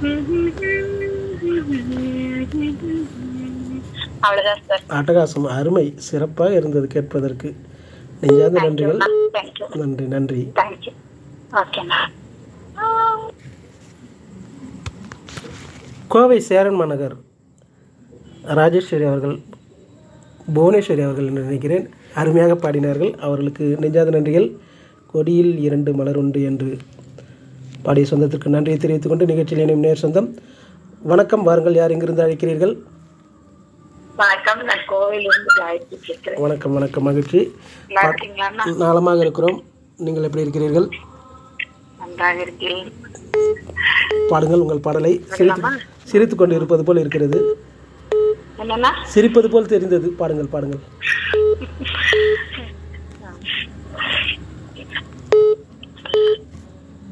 அவ்வளவுதான் சார் அட்டகாசம் அருமை சிறப்பாக இருந்தது கேட்பதற்கு நெஞ்சார்ந்த நன்றிகள் தேங்க்யூ நன்றி நன்றி தேங்க்யூ ஓகேண்ணா கோவை சேரன் மாநகர் ராஜேஸ்வரி அவர்கள் புவனேஸ்வரி அவர்கள் என்று நினைக்கிறேன் அருமையாக பாடினார்கள் அவர்களுக்கு நெஞ்சாத நன்றிகள் கொடியில் இரண்டு மலர் உண்டு என்று பாடிய சொந்தத்திற்கு நன்றியை தெரிவித்துக் கொண்டு நிகழ்ச்சியில் இணையும் நேர் சொந்தம் வணக்கம் வாருங்கள் யார் எங்கிருந்து அழைக்கிறீர்கள் வணக்கம் நான் கோவிலிருந்து காயத்ரி பேசுறேன் வணக்கம் வணக்கம் மகிழ்ச்சி நல்லா இருக்கீங்களா நலமாக இருக்கிறோம் நீங்கள் எப்படி இருக்கிறீர்கள் நன்றாக இருக்கிறேன் பாடுங்கள் உங்கள் பாடலை சிரித்து சிரித்து கொண்டு இருப்பது போல் இருக்கிறது என்னன்னா சிரிப்பது போல் தெரிந்தது பாடுங்கள் பாடுங்கள்